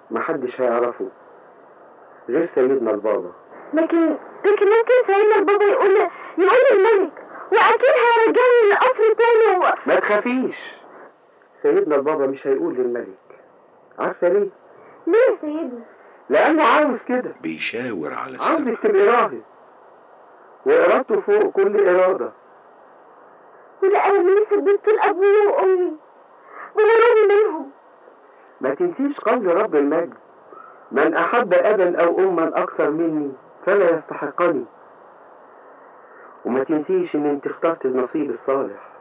محدش هيعرفه غير سيدنا البابا لكن لكن ممكن سيدنا البابا يقول يقول للملك واكيد هيرجعني للقصر تاني و... ما تخافيش سيدنا البابا مش هيقول للملك عارفة ليه؟ ليه يا سيدنا لأنه عاوز كده بيشاور على السماء عاوزك تبقي راهب وإرادته فوق كل إرادة ولا انا لسه اديت لابويا وامي وانا راضي منهم ما تنسيش قول رب المجد من أحب أبا أو أما أكثر مني فلا يستحقني وما تنسيش إن أنت اخترت النصيب الصالح